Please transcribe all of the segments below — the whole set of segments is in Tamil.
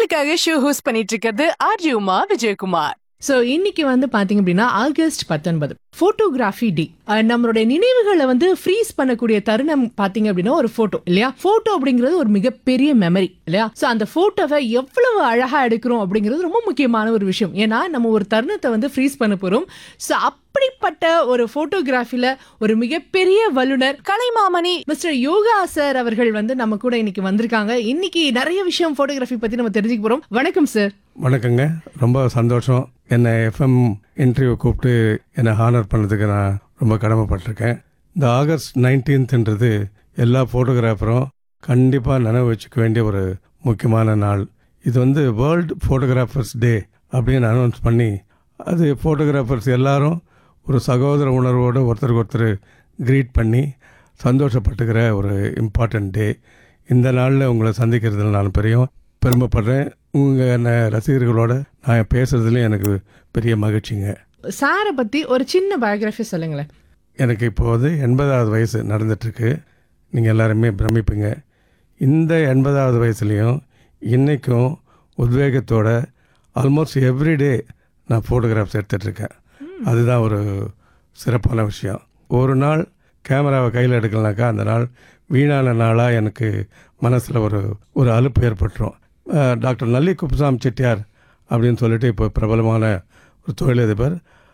உங்களுக்காக ஷோ ஹோஸ்ட் பண்ணிட்டு இருக்கிறது ஆர்ஜி உமா விஜயகுமார் ஸோ இன்னைக்கு வந்து பாத்தீங்க அப்படின்னா ஆகஸ்ட் பத்தொன்பது போட்டோகிராஃபி டே நம்மளுடைய நினைவுகளை வந்து ஃப்ரீஸ் பண்ணக்கூடிய தருணம் பாத்தீங்க அப்படின்னா ஒரு போட்டோ இல்லையா போட்டோ அப்படிங்கிறது ஒரு மிகப்பெரிய மெமரி இல்லையா ஸோ அந்த போட்டோவை எவ்வளவு அழகா எடுக்கிறோம் அப்படிங்கிறது ரொம்ப முக்கியமான ஒரு விஷயம் ஏன்னா நம்ம ஒரு தருணத்தை வந்து ஃப்ரீஸ் பண்ண போறோம் ஸோ அப்படிப்பட்ட ஒரு போட்டோகிராஃபில ஒரு மிகப்பெரிய வல்லுனர் கலைமாமணி மிஸ்டர் யோகா சார் அவர்கள் வந்து நம்ம கூட இன்னைக்கு வந்திருக்காங்க இன்னைக்கு நிறைய விஷயம் போட்டோகிராஃபி பத்தி நம்ம தெரிஞ்சுக்க போறோம் வணக்கம் சார் வணக்கங்க ரொம்ப சந்தோஷம் என்னை எஃப்எம் இன்டர்வியூ கூப்பிட்டு என்னை ஹானர் பண்ணதுக்கு நான் ரொம்ப கடமைப்பட்டிருக்கேன் இந்த ஆகஸ்ட் நைன்டீன்த்ன்றது எல்லா ஃபோட்டோகிராஃபரும் கண்டிப்பாக நினைவு வச்சுக்க வேண்டிய ஒரு முக்கியமான நாள் இது வந்து வேர்ல்டு ஃபோட்டோகிராஃபர்ஸ் டே அப்படின்னு அனௌன்ஸ் பண்ணி அது ஃபோட்டோகிராஃபர்ஸ் எல்லாரும் ஒரு சகோதர உணர்வோடு ஒருத்தருக்கு ஒருத்தர் க்ரீட் பண்ணி சந்தோஷப்பட்டுக்கிற ஒரு இம்பார்ட்டன்ட் டே இந்த நாளில் உங்களை சந்திக்கிறதுல நான் பெரிய பெருமைப்படுறேன் உங்கள் ரசிகர்களோட நான் பேசுறதுல எனக்கு பெரிய மகிழ்ச்சிங்க சாரை பத்தி ஒரு சின்ன பயோகிராஃபி சொல்லுங்களேன் எனக்கு இப்போ வந்து எண்பதாவது வயசு நடந்துட்டுருக்கு நீங்கள் எல்லாருமே பிரமிப்பீங்க இந்த எண்பதாவது வயசுலேயும் இன்றைக்கும் உத்வேகத்தோட ஆல்மோஸ்ட் எவ்ரிடே நான் ஃபோட்டோகிராஃப்ஸ் எடுத்துகிட்ருக்கேன் அதுதான் ஒரு சிறப்பான விஷயம் ஒரு நாள் கேமராவை கையில் எடுக்கலனாக்கா அந்த நாள் வீணான நாளாக எனக்கு மனசில் ஒரு ஒரு அலுப்பு ஏற்பட்டுரும் அஹ், டாக்டர் நல்லி குப்புசாமி செட்டியார் அப்படின்னு சொல்லிட்டு இப்போ பிரபலமான ஒரு தொழிலதிபர்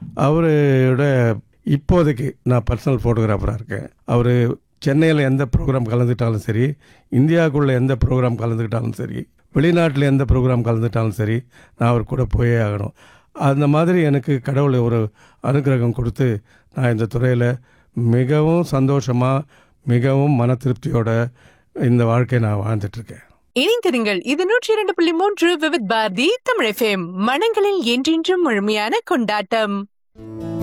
அவரோட இப்போதைக்கு நான் பர்சனல் ஃபோட்டோகிராஃபராக இருக்கேன் அவர் சென்னையில் எந்த ப்ரோக்ராம் கலந்துக்கிட்டாலும் சரி இந்தியாவுக்குள்ளே எந்த ப்ரோக்ராம் கலந்துக்கிட்டாலும் சரி வெளிநாட்டில் எந்த ப்ரோக்ராம் கலந்துக்கிட்டாலும் சரி நான் அவர் கூட போயே ஆகணும் அந்த மாதிரி எனக்கு கடவுள் ஒரு அனுகிரகம் கொடுத்து நான் இந்த துறையில் மிகவும் சந்தோஷமாக மிகவும் மன திருப்தியோட இந்த வாழ்க்கையை நான் வாழ்ந்துட்டுருக்கேன் இணைந்திருங்கள் இது நூற்றி இரண்டு புள்ளி மூன்று விவித் பாரதி தமிழ் எஃப்எம் மனங்களில் என்றென்றும் முழுமையான கொண்டாட்டம்